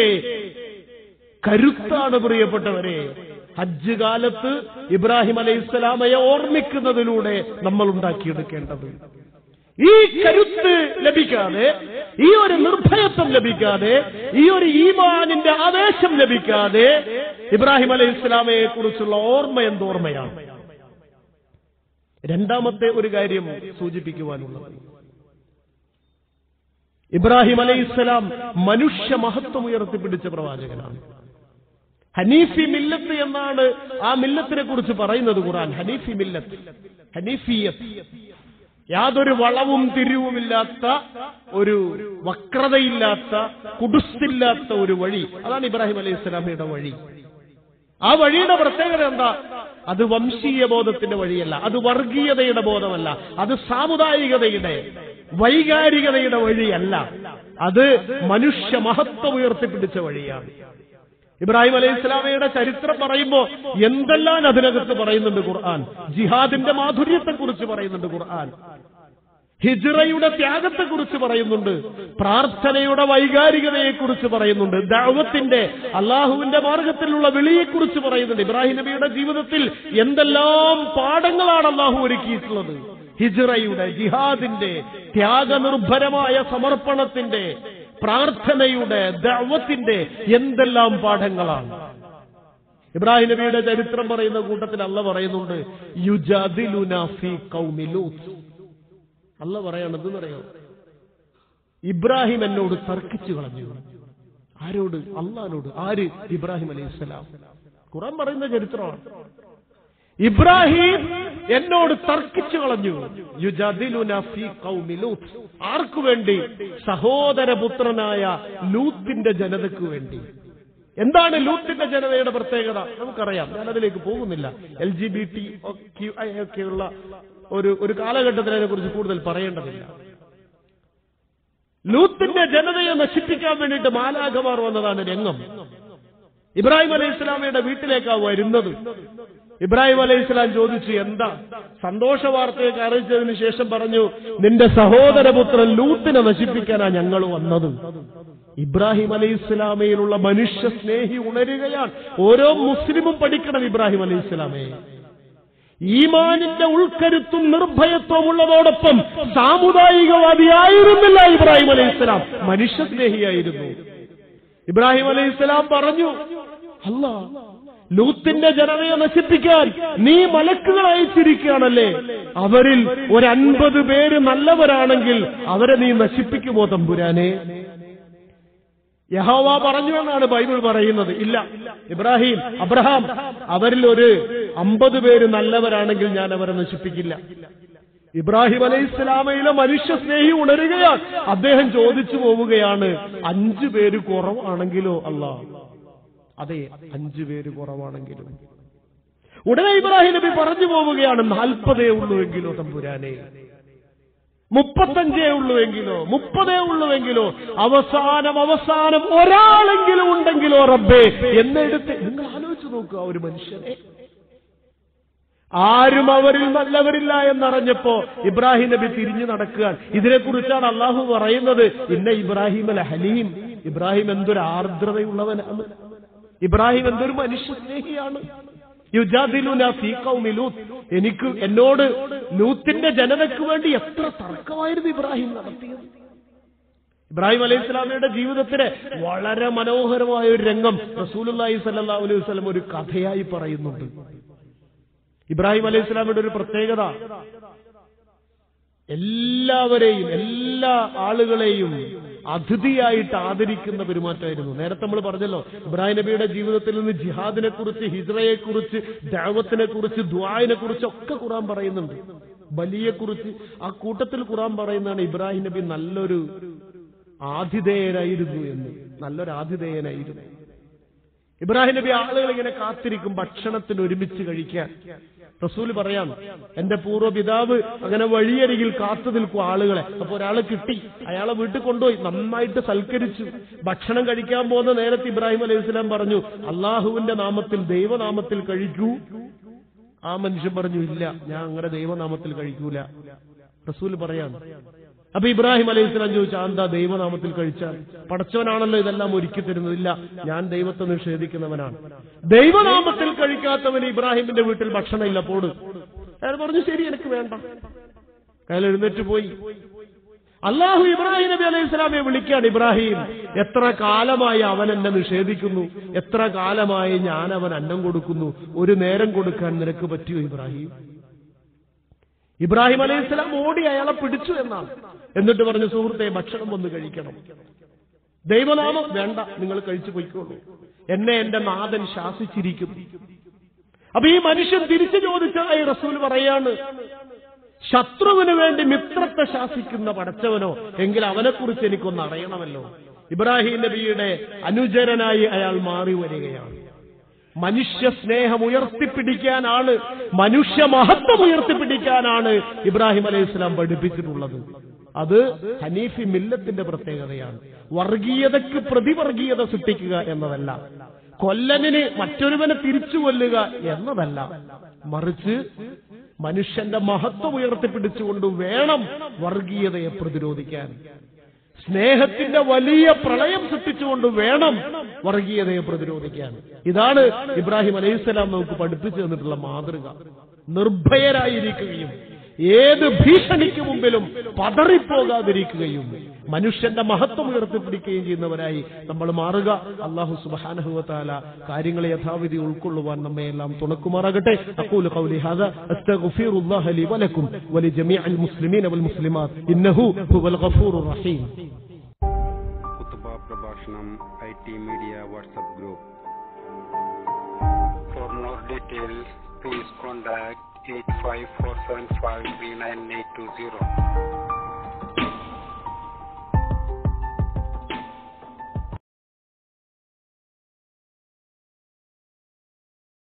Speaker 2: കരുത്താണ് പ്രിയപ്പെട്ടവരെ ഹജ്ജ് കാലത്ത് ഇബ്രാഹിം അലൈഹി ഇസ്ലാമയെ ഓർമ്മിക്കുന്നതിലൂടെ നമ്മൾ ഉണ്ടാക്കിയെടുക്കേണ്ടത് ഈ കരുത്ത് ലഭിക്കാതെ ഈ ഒരു നിർഭയത്വം ലഭിക്കാതെ ഈ ഒരു ഈമാനിന്റെ ആവേശം ലഭിക്കാതെ ഇബ്രാഹിം അലൈഹി ഇസ്ലാമയെ കുറിച്ചുള്ള ഓർമ്മ എന്തോർമ്മയാണ് രണ്ടാമത്തെ ഒരു കാര്യം സൂചിപ്പിക്കുവാനുള്ളത് ഇബ്രാഹിം അലൈഹി ഇസ്ലാം മനുഷ്യ മഹത്വം ഉയർത്തിപ്പിടിച്ച പ്രവാചകനാണ് ഹനീഫി മില്ലത്ത് എന്നാണ് ആ മില്ലത്തിനെ കുറിച്ച് പറയുന്നത് ഖുറാൻ ഹനീഫി മില്ലത്ത് ഹനീഫിയത്ത് യാതൊരു വളവും തിരിവുമില്ലാത്ത ഒരു വക്രതയില്ലാത്ത കുടുസില്ലാത്ത ഒരു വഴി അതാണ് ഇബ്രാഹിം അലൈഹി സ്വലാമയുടെ വഴി ആ വഴിയുടെ പ്രത്യേകത എന്താ അത് വംശീയ ബോധത്തിന്റെ വഴിയല്ല അത് വർഗീയതയുടെ ബോധമല്ല അത് സാമുദായികതയുടെ വൈകാരികതയുടെ വഴിയല്ല അത് മനുഷ്യ മഹത്വം ഉയർത്തിപ്പിടിച്ച വഴിയാണ് ഇബ്രാഹിം അലൈഹി ഇസ്ലാമയുടെ ചരിത്രം പറയുമ്പോ എന്തെല്ലാം അതിനകത്ത് പറയുന്നുണ്ട് ഖുർആൻ ജിഹാദിന്റെ മാധുര്യത്തെക്കുറിച്ച് പറയുന്നുണ്ട് ഖുർആൻ ഹിജ്റയുടെ ത്യാഗത്തെക്കുറിച്ച് പറയുന്നുണ്ട് പ്രാർത്ഥനയുടെ വൈകാരികതയെക്കുറിച്ച് പറയുന്നുണ്ട് ദൗവത്തിന്റെ അള്ളാഹുവിന്റെ മാർഗത്തിലുള്ള വിളിയെക്കുറിച്ച് പറയുന്നുണ്ട് ഇബ്രാഹിം നബിയുടെ ജീവിതത്തിൽ എന്തെല്ലാം പാഠങ്ങളാണ് അള്ളാഹു ഒരുക്കിയിട്ടുള്ളത് ഹിജ്റയുടെ ജിഹാദിന്റെ ത്യാഗനിർഭരമായ സമർപ്പണത്തിന്റെ പ്രാർത്ഥനയുടെ ദൗവത്തിന്റെ എന്തെല്ലാം പാഠങ്ങളാണ് ഇബ്രാഹിം നബിയുടെ ചരിത്രം പറയുന്ന കൂട്ടത്തിൽ അല്ല പറയുന്നുണ്ട് യുജാദിലുന ഫീ ഖൗമി ലൂത്ത് അല്ല പറയണത് എന്നറിയോ ഇബ്രാഹിം എന്നോട് തർക്കിച്ചു കളഞ്ഞു ആരോട് അള്ളഹാനോട് ആര് ഇബ്രാഹിം അലൈഹി സ്വലാം ഖുറാൻ പറയുന്ന ചരിത്രമാണ് ഇബ്രാഹിം എന്നോട് തർക്കിച്ചു കളഞ്ഞു യുജാദിലുന ഫീ ഖൗമി ലൂത്ത് ആർക്കു വേണ്ടി സഹോദരപുത്രനായ ലൂത്തിന്റെ ജനതയ്ക്ക് വേണ്ടി എന്താണ് ലൂത്തിന്റെ ജനതയുടെ പ്രത്യേകത നമുക്കറിയാം ഞാൻ അതിലേക്ക് പോകുന്നില്ല എൽ ജി ബി ടി ഒക്കെയുള്ള ഒരു ഒരു കാലഘട്ടത്തിൽ അതിനെക്കുറിച്ച് കൂടുതൽ പറയേണ്ടതില്ല ലൂത്തിന്റെ ജനതയെ നശിപ്പിക്കാൻ വേണ്ടിയിട്ട് മാലാഖമാർ വന്നതാണ് രംഗം ഇബ്രാഹിം അലൈഹി ഇസ്ലാമയുടെ വീട്ടിലേക്കാ വരുന്നത് ഇബ്രാഹിം അലൈഹി ഇസ്ലാം ചോദിച്ചു എന്താ സന്തോഷ വാർത്തയൊക്കെ അറിയിച്ചതിന് ശേഷം പറഞ്ഞു നിന്റെ സഹോദരപുത്രൻ ലൂത്തിനെ നശിപ്പിക്കാനാ ഞങ്ങൾ വന്നത് ഇബ്രാഹിം അലൈഹി ഇസ്ലാമയിലുള്ള മനുഷ്യ സ്നേഹി ഉണരുകയാണ് ഓരോ മുസ്ലിമും പഠിക്കണം ഇബ്രാഹിം അലൈഹി ഇസ്ലാമയെ ഈമാനിന്റെ ഉൾക്കരുത്തും നിർഭയത്വം ഉള്ളതോടൊപ്പം സാമുദായികവാദിയായിരുന്നില്ല ഇബ്രാഹിം അലൈഹി ഇസ്ലാം മനുഷ്യ സ്നേഹിയായിരുന്നു ഇബ്രാഹിം അലൈഹി ഇസ്ലാം പറഞ്ഞു അല്ല ലൂത്തിന്റെ ജനതയെ നശിപ്പിക്കാൻ നീ മലക്കുകൾ അയച്ചിരിക്കുകയാണല്ലേ അവരിൽ ഒരു അൻപത് പേര് നല്ലവരാണെങ്കിൽ അവരെ നീ നശിപ്പിക്കുമോ തമ്പുരാനെ യഹോവ പറഞ്ഞു എന്നാണ് ബൈബിൾ പറയുന്നത് ഇല്ല ഇബ്രാഹിം അബ്രഹാം അവരിൽ ഒരു അമ്പത് പേര് നല്ലവരാണെങ്കിൽ ഞാൻ അവരെ നശിപ്പിക്കില്ല ഇബ്രാഹിം അലൈഹി ഇസ്ലാമയിലെ മനുഷ്യ സ്നേഹി ഉണരുകയാണ് അദ്ദേഹം ചോദിച്ചു പോവുകയാണ് അഞ്ചു പേര് കുറവാണെങ്കിലോ അല്ല അതെ അഞ്ചു പേര് കുറവാണെങ്കിലും ഉടനെ ഇബ്രാഹിം നബി പറഞ്ഞു പോവുകയാണ് നാൽപ്പതേ ഉള്ളൂവെങ്കിലോ തമ്പുരാനെ മുപ്പത്തഞ്ചേ ഉള്ളുവെങ്കിലോ മുപ്പതേ ഉള്ളുവെങ്കിലോ അവസാനം അവസാനം ഒരാളെങ്കിലും ഉണ്ടെങ്കിലോ റബ്ബേ എന്നെടുത്ത് നിങ്ങൾ ആലോചിച്ച് നോക്കുക ഒരു മനുഷ്യനെ ആരും അവരിൽ നല്ലവരില്ല എന്നറിഞ്ഞപ്പോ ഇബ്രാഹിം നബി തിരിഞ്ഞു നടക്കുകയാണ് ഇതിനെക്കുറിച്ചാണ് അള്ളാഹു പറയുന്നത് ഇന്ന ഇബ്രാഹിം അൽ ഹലീം ഇബ്രാഹിം എന്തൊരു ആർദ്രതയുള്ളവനാണ് ഇബ്രാഹിം എന്തൊരു മനുഷ്യ സ്നേഹിയാണ് യുജാദിലുന ഫീ ഖൗമി ലൂത്ത് എനിക്ക് എന്നോട് ലൂത്തിന്റെ ജനതയ്ക്ക് വേണ്ടി എത്ര തർക്കമായിരുന്നു ഇബ്രാഹിം നടത്തിയത് ഇബ്രാഹിം അലൈഹി ഇസ്ലാമിയുടെ ജീവിതത്തിലെ വളരെ മനോഹരമായ ഒരു രംഗം റസൂലുള്ളാഹി സല്ലല്ലാഹു അലൈഹി വസല്ലം ഒരു കഥയായി പറയുന്നുണ്ട് ഇബ്രാഹിം അലൈഹി ഇസ്ലാമിയുടെ ഒരു പ്രത്യേകത എല്ലാവരെയും എല്ലാ ആളുകളെയും അതിഥിയായിട്ട് ആദരിക്കുന്ന പെരുമാറ്റമായിരുന്നു നേരത്തെ നമ്മൾ പറഞ്ഞല്ലോ ഇബ്രാഹിം നബിയുടെ ജീവിതത്തിൽ നിന്ന് ജിഹാദിനെ കുറിച്ച് ഹിജ്റയെ കുറിച്ച് ദൈവത്തിനെ കുറിച്ച് ദ്വായിനെ കുറിച്ച് ഒക്കെ ഖുറാൻ പറയുന്നുണ്ട് ബലിയെ കുറിച്ച് ആ കൂട്ടത്തിൽ ഖുറാൻ പറയുന്നതാണ് ഇബ്രാഹിം നബി നല്ലൊരു ആതിഥേയനായിരുന്നു എന്ന് നല്ലൊരു ആതിഥേയനായിരുന്നു ഇബ്രാഹിം നബി ആളുകൾ ഇങ്ങനെ കാത്തിരിക്കും ഭക്ഷണത്തിന് ഒരുമിച്ച് കഴിക്കാൻ റസൂൽ പറയാം എന്റെ പൂർവ്വപിതാവ് അങ്ങനെ വഴിയരികിൽ കാത്തു നിൽക്കും ആളുകളെ അപ്പൊ ഒരാളെ കിട്ടി അയാളെ വീട്ടിൽ കൊണ്ടുപോയി നന്നായിട്ട് സൽക്കരിച്ചു ഭക്ഷണം കഴിക്കാൻ പോകുന്ന നേരത്തെ ഇബ്രാഹിം അലൈഹി സ്വലാം പറഞ്ഞു അള്ളാഹുവിന്റെ നാമത്തിൽ ദൈവനാമത്തിൽ കഴിക്കൂ ആ മനുഷ്യൻ പറഞ്ഞു ഇല്ല ഞാൻ അങ്ങനെ ദൈവനാമത്തിൽ കഴിക്കൂല റസൂൽ പറയാം അപ്പൊ ഇബ്രാഹിം അലൈഹി സ്വലാം ചോദിച്ചു എന്താ ദൈവനാമത്തിൽ കഴിച്ചാൽ പടച്ചവനാണല്ലോ ഇതെല്ലാം ഒരുക്കി തരുന്നതില്ല ഞാൻ ദൈവത്തെ നിഷേധിക്കുന്നവനാണ് ദൈവനാമത്തിൽ കഴിക്കാത്തവന് ഇബ്രാഹിമിന്റെ വീട്ടിൽ ഭക്ഷണം ഇല്ല പോട് അയാൾ പറഞ്ഞു ശരി എനിക്ക് വേണ്ട അയാൾ എഴുന്നേറ്റ് പോയി അള്ളാഹു ഇബ്രാഹിം നബി അലൈഹി സ്വലാമെ വിളിക്കാണ് ഇബ്രാഹിം എത്ര കാലമായി അവൻ എന്നെ നിഷേധിക്കുന്നു എത്ര കാലമായി ഞാൻ അവൻ അന്നം കൊടുക്കുന്നു ഒരു നേരം കൊടുക്കാൻ നിനക്ക് പറ്റിയോ ഇബ്രാഹിം ഇബ്രാഹിം അലൈഹി സ്വലാം ഓടി അയാളെ പിടിച്ചു എന്നാണ് എന്നിട്ട് പറഞ്ഞു സുഹൃത്തെ ഭക്ഷണം വന്ന് കഴിക്കണം ദൈവനാമം വേണ്ട നിങ്ങൾ കഴിച്ചു പോയിക്കോളൂ എന്നെ എന്റെ നാഥൻ ശാസിച്ചിരിക്കും അപ്പൊ ഈ മനുഷ്യൻ തിരിച്ചു ചോദിച്ചതായി റസൂൽ പറയാണ് ശത്രുവിന് വേണ്ടി മിത്രത്തെ ശാസിക്കുന്ന പടച്ചവനോ എങ്കിൽ അവനെക്കുറിച്ച് എനിക്കൊന്ന് അറിയണമല്ലോ ഇബ്രാഹിം നബിയുടെ അനുചരനായി അയാൾ മാറി വരികയാണ് മനുഷ്യ സ്നേഹം ഉയർത്തിപ്പിടിക്കാനാണ് മനുഷ്യ മഹത്വം ഉയർത്തിപ്പിടിക്കാനാണ് ഇബ്രാഹിം അലൈഹി ഇസ്ലാം പഠിപ്പിച്ചിട്ടുള്ളത് അത് ഹനീഫി മില്ലത്തിന്റെ പ്രത്യേകതയാണ് വർഗീയതയ്ക്ക് പ്രതിവർഗീയത സൃഷ്ടിക്കുക എന്നതല്ല കൊല്ലനിന് മറ്റൊരുവനെ തിരിച്ചു കൊല്ലുക എന്നതല്ല മറിച്ച് മനുഷ്യന്റെ മഹത്വം ഉയർത്തിപ്പിടിച്ചുകൊണ്ട് വേണം വർഗീയതയെ പ്രതിരോധിക്കാൻ സ്നേഹത്തിന്റെ വലിയ പ്രളയം സൃഷ്ടിച്ചുകൊണ്ട് വേണം വർഗീയതയെ പ്രതിരോധിക്കാൻ ഇതാണ് ഇബ്രാഹിം അലൈഹിസ്സലാം നമുക്ക് പഠിപ്പിച്ചു തന്നിട്ടുള്ള മാതൃക നിർഭയരായിരിക്കുകയും ഏത് ഭീഷണിക്ക് മുമ്പിലും പതറിപ്പോകാതിരിക്കുകയും മനുഷ്യന്റെ മഹത്വം ഉയർത്തിപ്പിടിക്കുകയും ചെയ്യുന്നവരായി നമ്മൾ മാറുക അള്ളാഹു സുബാനഹുവത്താല കാര്യങ്ങളെ യഥാവിധി ഉൾക്കൊള്ളുവാൻ നമ്മെ എല്ലാം തുണക്കുമാറാകട്ടെ അക്കൂല് ഖൗലി ഹാദ അസ്തഗ്ഫിറുല്ലാഹ ലി വലക്കും വലി ജമീഅൽ മുസ്ലിമീന വൽ മുസ്ലിമാത്ത് ഇന്നഹു ഹുവൽ ഗഫൂറുർ റഹീം
Speaker 1: കുത്തുബ പ്രഭാഷണം I T media WhatsApp group
Speaker 3: For more details, please contact 85475 39820.